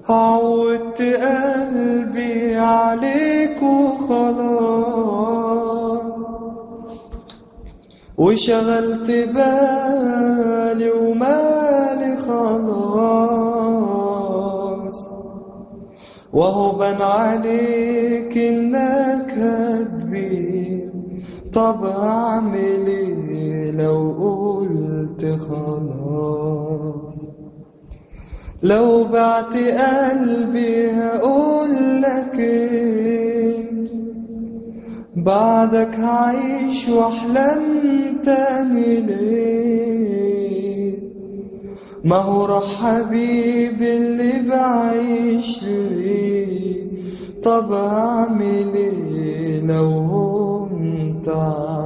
عودت قلبي عليك وخلاص وشغلت بالي ومالي خلاص وهو بان عليك انك هتبين طب اعمل ايه لو قلت خلاص لو بعت قلبي هقول لك ايه بعدك هعيش واحلم تاني ليه ما هو راح حبيبي اللي بعيش ليه طب اعمل ايه لو هنت